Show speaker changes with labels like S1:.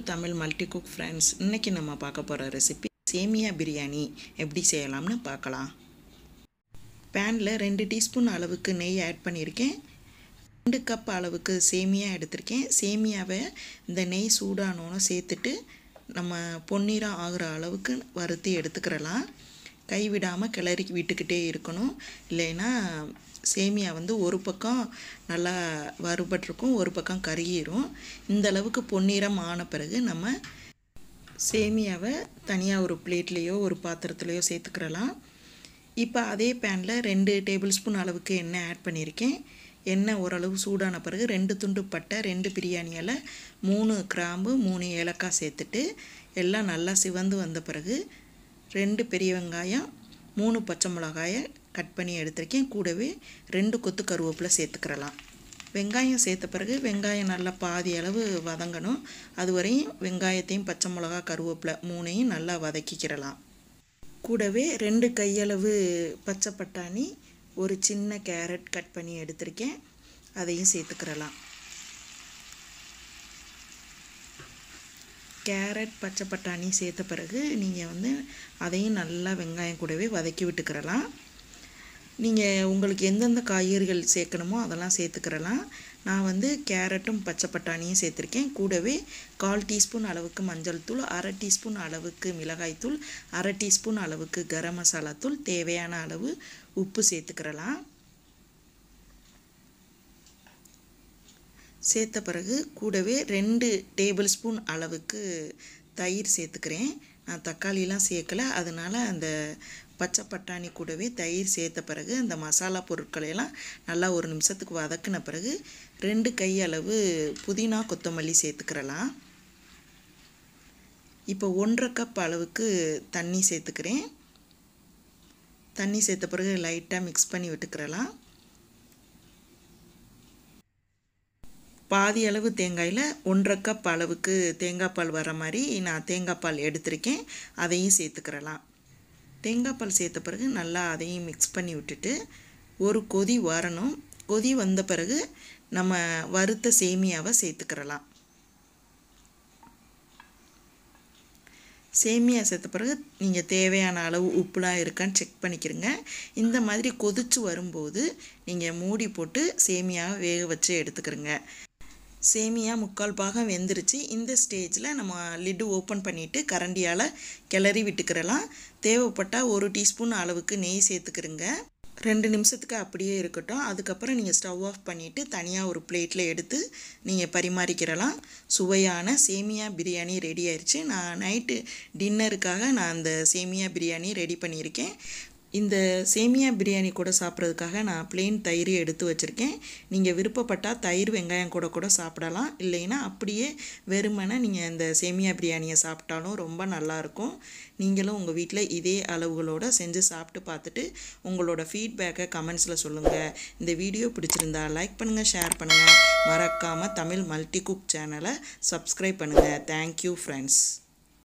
S1: Tamil multi cook friends இன்றைக்கி நம்ம பார்க்க போகிற ரெசிபி சேமியா பிரியாணி எப்படி செய்யலாம்னு பார்க்கலாம் பேனில் ரெண்டு டீஸ்பூன் அளவுக்கு நெய் ஆட் பண்ணியிருக்கேன் ரெண்டு கப் அளவுக்கு சேமியா எடுத்திருக்கேன் சேமியாவை இந்த நெய் சூடானோன்னு சேர்த்துட்டு நம்ம பொன்னிறம் ஆகிற அளவுக்கு வறுத்து எடுத்துக்கிறலாம் கைவிடாமல் கிளறி விட்டுக்கிட்டே இருக்கணும் இல்லைன்னா சேமியா வந்து ஒரு பக்கம் நல்லா வறுபட்டிருக்கும் ஒரு பக்கம் கருகிரும் இந்த அளவுக்கு பொன்னிறம் ஆன பிறகு நம்ம சேமியாவை தனியாக ஒரு பிளேட்லேயோ ஒரு பாத்திரத்துலேயோ சேர்த்துக்கிறலாம் இப்போ அதே பேனில் ரெண்டு டேபிள் ஸ்பூன் அளவுக்கு எண்ணெய் ஆட் பண்ணியிருக்கேன் எண்ணெய் ஓரளவு சூடான பிறகு ரெண்டு துண்டு பட்டை ரெண்டு பிரியாணி இலை மூணு கிராம்பு மூணு ஏலக்காய் சேர்த்துட்டு எல்லாம் நல்லா சிவந்து வந்த பிறகு ரெண்டு பெரிய வெங்காயம் மூணு பச்சை மிளகாயை கட் பண்ணி எடுத்திருக்கேன் கூடவே ரெண்டு கொத்து கருவேப்பிலை சேர்த்துக்கிறலாம் வெங்காயம் சேர்த்த பிறகு வெங்காயம் நல்லா பாதி அளவு வதங்கணும் அது வரையும் வெங்காயத்தையும் பச்சை மிளகா கருவேப்பிலை மூணையும் நல்லா வதக்கிக்கிறலாம் கூடவே ரெண்டு கையளவு பச்சை பட்டாணி ஒரு சின்ன கேரட் கட் பண்ணி எடுத்திருக்கேன் அதையும் சேர்த்துக்கிறலாம் கேரட் பச்சை பட்டாணி சேர்த்த பிறகு நீங்கள் வந்து அதையும் நல்லா வெங்காயம் கூடவே வதக்கி விட்டுக்கிறலாம் நீங்கள் உங்களுக்கு எந்தெந்த காய்கறிகள் சேர்க்கணுமோ அதெல்லாம் சேர்த்துக்கிறலாம் நான் வந்து கேரட்டும் பச்சை பட்டாணியும் சேர்த்துருக்கேன் கூடவே கால் டீஸ்பூன் அளவுக்கு மஞ்சள் தூள் அரை டீஸ்பூன் அளவுக்கு மிளகாய்த்தூள் அரை டீஸ்பூன் அளவுக்கு கரம் மசாலா தூள் தேவையான அளவு உப்பு சேர்த்துக்கிறலாம் சேர்த்த பிறகு கூடவே ரெண்டு டேபிள் ஸ்பூன் அளவுக்கு தயிர் சேர்த்துக்கிறேன் நான் தக்காளிலாம் சேர்க்கலை அதனால் அந்த பச்சை பட்டாணி கூடவே தயிர் சேர்த்த பிறகு அந்த மசாலா பொருட்களையெல்லாம் நல்லா ஒரு நிமிஷத்துக்கு வதக்கின பிறகு ரெண்டு கையளவு புதினா கொத்தமல்லி சேர்த்துக்கிறலாம் இப்போ ஒன்றரை கப் அளவுக்கு தண்ணி சேர்த்துக்கிறேன் தண்ணி சேர்த்த பிறகு லைட்டாக மிக்ஸ் பண்ணி விட்டுக்கிறலாம் பாதி அளவு தேங்காயில் ஒன்றரை கப் அளவுக்கு தேங்காய் பால் வர மாதிரி நான் தேங்காய் பால் எடுத்திருக்கேன் அதையும் சேர்த்துக்கிறலாம் தேங்காய் பால் சேர்த்த பிறகு நல்லா அதையும் மிக்ஸ் பண்ணி விட்டுட்டு ஒரு கொதி வரணும் கொதி வந்த பிறகு நம்ம வறுத்த சேமியாவை சேர்த்துக்கிறலாம் சேமியா சேர்த்த பிறகு நீங்கள் தேவையான அளவு உப்புலாம் இருக்கான்னு செக் பண்ணிக்கிறங்க இந்த மாதிரி கொதிச்சு வரும்போது நீங்கள் மூடி போட்டு சேமியாவை வேக வச்சு எடுத்துக்கிறங்க சேமியா முக்கால் பாகம் வெந்துருச்சு இந்த ஸ்டேஜில் நம்ம லிட்டு ஓப்பன் பண்ணிவிட்டு கரண்டியால் கிளறி விட்டுக்கிறலாம் தேவைப்பட்டால் ஒரு டீஸ்பூன் அளவுக்கு நெய் சேர்த்துக்கிறங்க ரெண்டு நிமிஷத்துக்கு அப்படியே இருக்கட்டும் அதுக்கப்புறம் நீங்கள் ஸ்டவ் ஆஃப் பண்ணிவிட்டு தனியாக ஒரு பிளேட்டில் எடுத்து நீங்கள் பரிமாறிக்கிறலாம் சுவையான சேமியா பிரியாணி ரெடி ஆயிடுச்சு நான் நைட்டு டின்னருக்காக நான் அந்த சேமியா பிரியாணி ரெடி பண்ணியிருக்கேன் இந்த சேமியா பிரியாணி கூட சாப்பிட்றதுக்காக நான் பிளெயின் தயிர் எடுத்து வச்சுருக்கேன் நீங்கள் விருப்பப்பட்டால் தயிர் வெங்காயம் கூட கூட சாப்பிடலாம் இல்லைன்னா அப்படியே வெறுமனை நீங்கள் இந்த சேமியா பிரியாணியை சாப்பிட்டாலும் ரொம்ப நல்லாயிருக்கும் நீங்களும் உங்கள் வீட்டில் இதே அளவுகளோடு செஞ்சு சாப்பிட்டு பார்த்துட்டு உங்களோட ஃபீட்பேக்கை கமெண்ட்ஸில் சொல்லுங்கள் இந்த வீடியோ பிடிச்சிருந்தா லைக் பண்ணுங்கள் ஷேர் பண்ணுங்கள் மறக்காமல் தமிழ் மல்டி குக் சேனலை சப்ஸ்கிரைப் பண்ணுங்கள் தேங்க்யூ ஃப்ரெண்ட்ஸ்